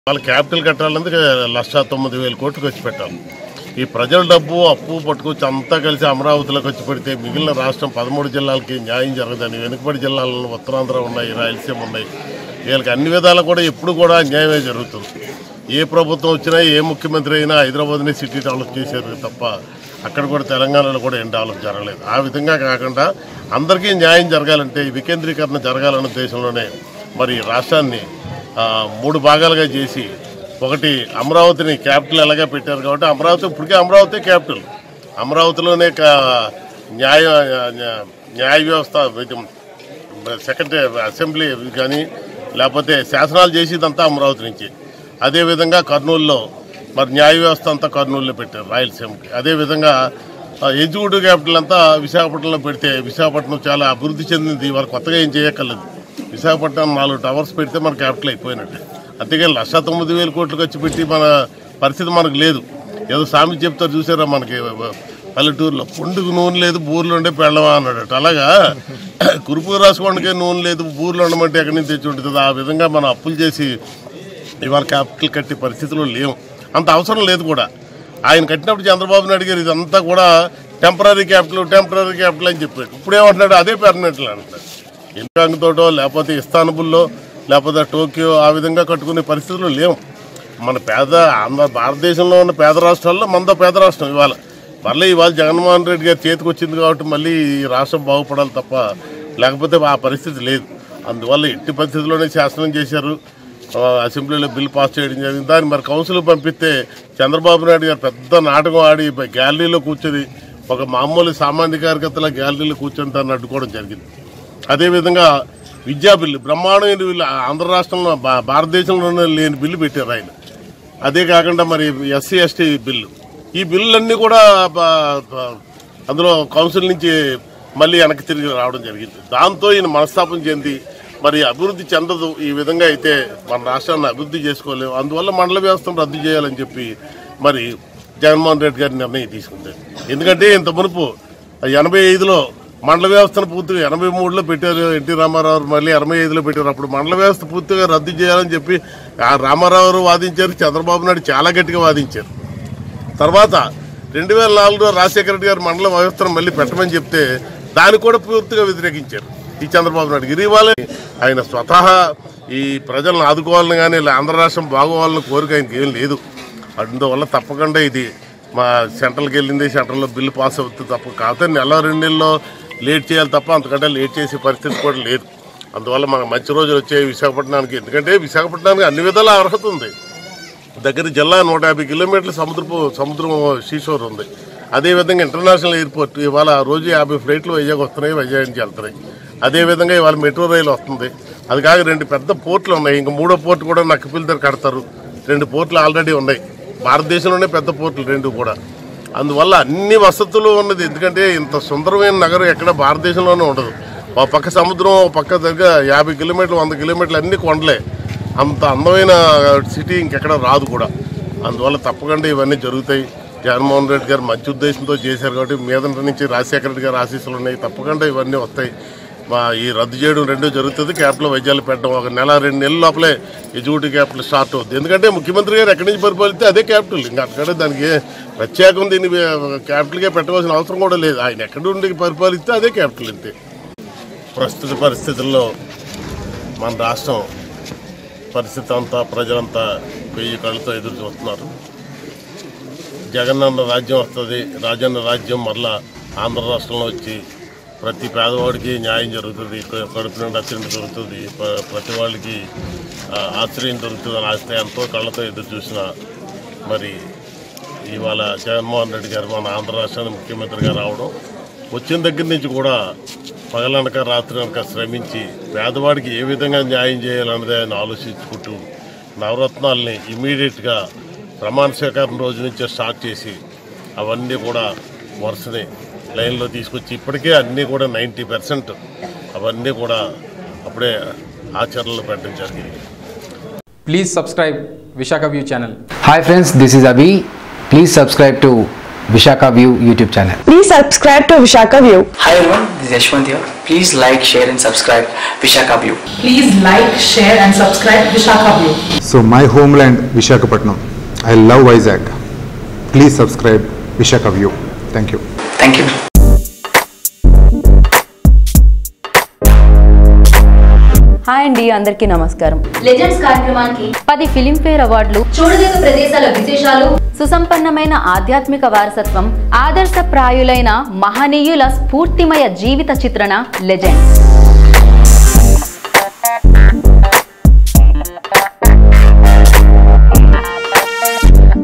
వాళ్ళ క్యాపిటల్ కట్టాలందుకు లక్ష తొమ్మిది వేల కోట్లు ఖర్చు పెట్టాలి ఈ ప్రజల డబ్బు అప్పు పట్టుకొచ్చి అంతా కలిసి అమరావతిలో ఖర్చు పెడితే మిగిలిన రాష్ట్రం పదమూడు జిల్లాలకి న్యాయం జరగదని వెనుకబడి జిల్లాలను ఉత్తరాంధ్ర ఉన్నాయి రాయలసీమ ఉన్నాయి వీళ్ళకి అన్ని విధాలు కూడా ఎప్పుడు కూడా అన్యాయమే జరుగుతుంది ఏ ప్రభుత్వం వచ్చినా ఏ ముఖ్యమంత్రి అయినా హైదరాబాద్ని సిటీ డెవలప్ చేశారు తప్ప అక్కడ కూడా తెలంగాణలో కూడా ఏం డెవలప్ జరగలేదు ఆ విధంగా కాకుండా అందరికీ న్యాయం జరగాలంటే ఈ వికేంద్రీకరణ జరగాలన్న ఉద్దేశంలోనే మరి రాష్ట్రాన్ని ఆ, మూడు భాగాలుగా చేసి ఒకటి అమరావతిని క్యాపిటల్ ఎలాగా పెట్టారు కాబట్టి అమరావతి ఇప్పటికే అమరావతి క్యాపిటల్ అమరావతిలోనే కా- న్యాయ న్యా- న్యాయ వ్యవస్థ ఇది సెక్రటరీ అసెంబ్లీ కానీ లేకపోతే శాసనాలు చేసేదంతా అమరావతి నుంచి అదేవిధంగా కర్నూలులో మరి న్యాయ వ్యవస్థ అంతా కర్నూలులో పెట్టారు రాయలసీమకి అదేవిధంగా ఆ, ఎగ్జిక్యూటివ్ క్యాపిటల్ అంతా విశాఖపట్నంలో పెడితే విశాఖపట్నం చాలా అభివృద్ధి చెందింది వారు కొత్తగా ఏం చేయక్కర్లేదు విశాఖపట్నం నాలుగు టవర్స్ పెడితే మన క్యాపిటల్ అయిపోయినట్టు అంతేగాని లక్ష తొమ్మిది వేల కోట్లు ఖర్చు పెట్టి మన పరిస్థితి మనకు లేదు ఏదో సామి చెప్తారు చూసారా మనకి పల్లెటూరులో పుండుకు నూనె లేదు బూర్లు ఉండే పెళ్ళవా అన్నాడట అలాగా కురుపు రాసుకోవడానికే నూనె లేదు బూర్లు ఉండమంటే ఎక్కడి నుంచి తెచ్చి ఉంటుంది ఆ విధంగా మనం అప్పులు చేసి ఇవాళ క్యాపిటల్ కట్టే పరిస్థితిలో లేవు అంత అవసరం లేదు కూడా ఆయన కట్టినప్పుడు చంద్రబాబు నాయుడు గారు ఇదంతా కూడా టెంపరీ క్యాపిటల్ టెంపరీ క్యాపిటల్ అని చెప్పాడు ఇప్పుడు ఏమంటున్నాడు అదే పెర్మనెంట్ అంటున్నాడు ఇంకాంగ్తోటో లేకపోతే ఇస్తాన్బుల్లో లేకపోతే టోక్యో ఆ విధంగా కట్టుకునే పరిస్థితులు లేవు మన పేద ఆంధ్ర భారతదేశంలో ఉన్న పేద రాష్ట్రాల్లో మనతో పేద రాష్ట్రం ఇవాళ మళ్ళీ ఇవాళ జగన్మోహన్ రెడ్డి గారి చేతికి వచ్చింది కాబట్టి మళ్ళీ ఈ రాష్ట్రం బాగుపడాలి తప్ప లేకపోతే ఆ పరిస్థితి లేదు అందువల్ల ఎట్టి పరిస్థితుల్లోనే శాసనం చేశారు ఆ, అసెంబ్లీలో బిల్ పాస్ చేయడం జరిగింది దాన్ని మరి కౌన్సిల్ పంపిస్తే చంద్రబాబు నాయుడు గారు పెద్ద నాటకం ఆడి గ్యాలరీలో కూర్చొని ఒక మామూలు సామాన్య కార్యకర్తల గ్యాలరీలో కూర్చొని దాన్ని అడ్డుకోవడం జరిగింది అదేవిధంగా విద్యా బిల్లు బ్రహ్మాండమైన బిల్లు ఆంధ్ర రాష్ట్రంలో భా- భారతదేశంలోనే లేని బిల్లు పెట్టారు ఆయన అదే కాకుండా మరి ఎస్సీ ఎస్టీ బిల్లు ఈ బిల్లులన్నీ కూడా బ- బ- అందులో కౌన్సిల్ నుంచి మళ్ళీ వెనక్కి తిరిగి రావడం జరిగింది దాంతో ఈయన మనస్తాపం చెంది మరి అభివృద్ధి చెందదు ఈ విధంగా అయితే మన రాష్ట్రాన్ని అభివృద్ధి చేసుకోలేము అందువల్ల మండల వ్యవస్థను రద్దు చేయాలని చెప్పి మరి జగన్మోహన్ రెడ్డి గారి నిర్ణయం తీసుకుంది ఎందుకంటే ఇంత మునుపు ఎనభై ఐదులో మండల వ్యవస్థను పూర్తిగా ఎనభై మూడులో పెట్టారు ఎన్టీ రామారావు మళ్ళీ ఎనభై ఐదులో పెట్టారు అప్పుడు మండల వ్యవస్థ పూర్తిగా రద్దు చేయాలని చెప్పి ఆ రామారావు గారు వాదించారు చంద్రబాబు నాయుడు చాలా గట్టిగా వాదించారు తర్వాత రెండు వేల నాలుగులో రాజశేఖర రెడ్డి గారు మండల వ్యవస్థను మళ్ళీ పెట్టమని చెప్తే దాన్ని కూడా పూర్తిగా వ్యతిరేకించారు ఈ చంద్రబాబు నాయుడు గారు ఇవాళ ఆయన స్వతహా ఈ ప్రజలను ఆదుకోవాలని కానీ ఇలా ఆంధ్ర రాష్ట్రం బాగోవాలని కోరిక ఆయనకి ఏం లేదు అందువల్ల తప్పకుండా ఇది మా సెంట్రల్కి వెళ్ళింది సెంట్రల్లో బిల్లు పాస్ అవుతుంది తప్ప కాకపోతే నెల రెండు నెలల్లో లేట్ చేయాలి తప్ప అంతకంటే లేట్ చేసే పరిస్థితి కూడా లేదు అందువల్ల మనకు మంచి రోజులు వచ్చాయి విశాఖపట్నానికి ఎందుకంటే విశాఖపట్నానికి అన్ని విధాల అర్హత ఉంది దగ్గర జిల్లా నూట యాభై కిలోమీటర్ల సముద్రపు సముద్రం సీషోర్ ఉంది అదేవిధంగా ఇంటర్నేషనల్ ఎయిర్పోర్ట్ ఇవాళ రోజు యాభై ఫ్లైట్లు వైజాగ్ వస్తున్నాయి వైజాగ్ నుంచి వెళ్తున్నాయి అదేవిధంగా ఇవాళ మెట్రో రైలు వస్తుంది అది కాక రెండు పెద్ద పోర్ట్లు ఉన్నాయి ఇంకా మూడో పోర్ట్ కూడా నక్కపిల్లి దగ్గర కడతారు రెండు పోర్ట్లు ఆల్రెడీ ఉన్నాయి భారతదేశంలోనే పెద్ద పోర్ట్లు రెండు కూడా అందువల్ల అన్ని వసతులు ఉన్నది ఎందుకంటే ఇంత సుందరమైన నగరం ఎక్కడ భారతదేశంలోనే ఉండదు ఒక పక్క సముద్రం ఒక పక్క దగ్గర యాభై కిలోమీటర్లు వంద కిలోమీటర్లు అన్ని కొండలే అంత అందమైన సిటీ ఇంకెక్కడ రాదు కూడా అందువల్ల తప్పకుండా ఇవన్నీ జరుగుతాయి జగన్మోహన్ రెడ్డి గారు మంచి ఉద్దేశంతో చేశారు కాబట్టి మీద నుంచి రాజశేఖర రెడ్డి గారు ఆశీస్సులు ఉన్నాయి తప్పకుండా ఇవన్నీ వస్తాయి మా ఈ రద్దు చేయడం రెండూ జరుగుతుంది క్యాపిటల్ వైద్యాలు పెట్టడం ఒక నెల రెండు నెలల లోపలే ఎగ్జిక్యూటివ్ క్యాపిటల్ స్టార్ట్ అవుతుంది ఎందుకంటే ముఖ్యమంత్రి గారు ఎక్కడి నుంచి పరిపాలిస్తే అదే క్యాపిటల్ ఇంకా అక్కడ దానికి ఏ ప్రత్యేకం దీన్ని క్యాపిటల్గా పెట్టవలసిన అవసరం కూడా లేదు ఆయన ఎక్కడి నుండి పరిపాలిస్తే అదే క్యాపిటల్ అంతే ప్రస్తుత పరిస్థితుల్లో మన రాష్ట్రం పరిస్థితి అంతా ప్రజలంతా వెయ్యి కళ్ళతో ఎదురు చూస్తున్నారు జగనన్న రాజ్యం వస్తుంది రాజన్న రాజ్యం మరలా ఆంధ్ర రాష్ట్రంలో వచ్చి ప్రతి పేదవాడికి న్యాయం జరుగుతుంది క- కడుపు నుండి అత్యంత దొరుకుతుంది ప- ప్రతి వాళ్ళకి ఆ, ఆశ్రయం దొరుకుతుంది అని ఆస్తే ఎంతో కళ్ళతో ఎదురు చూసిన మరి ఇవాళ జగన్మోహన్ రెడ్డి గారు మన ఆంధ్ర రాష్ట్రానికి ముఖ్యమంత్రిగా రావడం వచ్చిన దగ్గర నుంచి కూడా పగలనక రాత్రి అనక శ్రమించి పేదవాడికి ఏ విధంగా న్యాయం చేయాలన్నది ఆయన ఆలోచించుకుంటూ నవరత్నాల్ని ఇమీడియట్గా ప్రమాణ స్వీకారం రోజు నుంచే స్టార్ట్ చేసి అవన్నీ కూడా వరుసని లైన్లో తీసుకొచ్చి ఇప్పటికే అన్నీ కూడా నైంటీ పర్సెంట్ అవన్నీ కూడా అప్పుడే ఆచరణలో పెట్టడం జరిగింది Please subscribe Vishaka View channel. Hi friends, this is Avi. Please subscribe to Vishaka View YouTube channel. Please subscribe to Vishaka View. Hi everyone, this is Yashwant here. Please like, share and subscribe Vishaka View. Please like, share and subscribe Vishaka View. So my homeland Vishakhapatnam. I love Vizag. Please subscribe Vishaka View. Thank you. Thank you. Hi అండి అందరికీ నమస్కారం legends కార్యక్రమానికి పది Filmfare అవార్డులు చూడదగ్గ ప్రదేశాల విశేషాలు సుసంపన్నమైన ఆధ్యాత్మిక వారసత్వం ఆదర్శప్రాయులైన మహనీయుల స్ఫూర్తిమయ జీవిత చిత్రణ లెజెండ్స్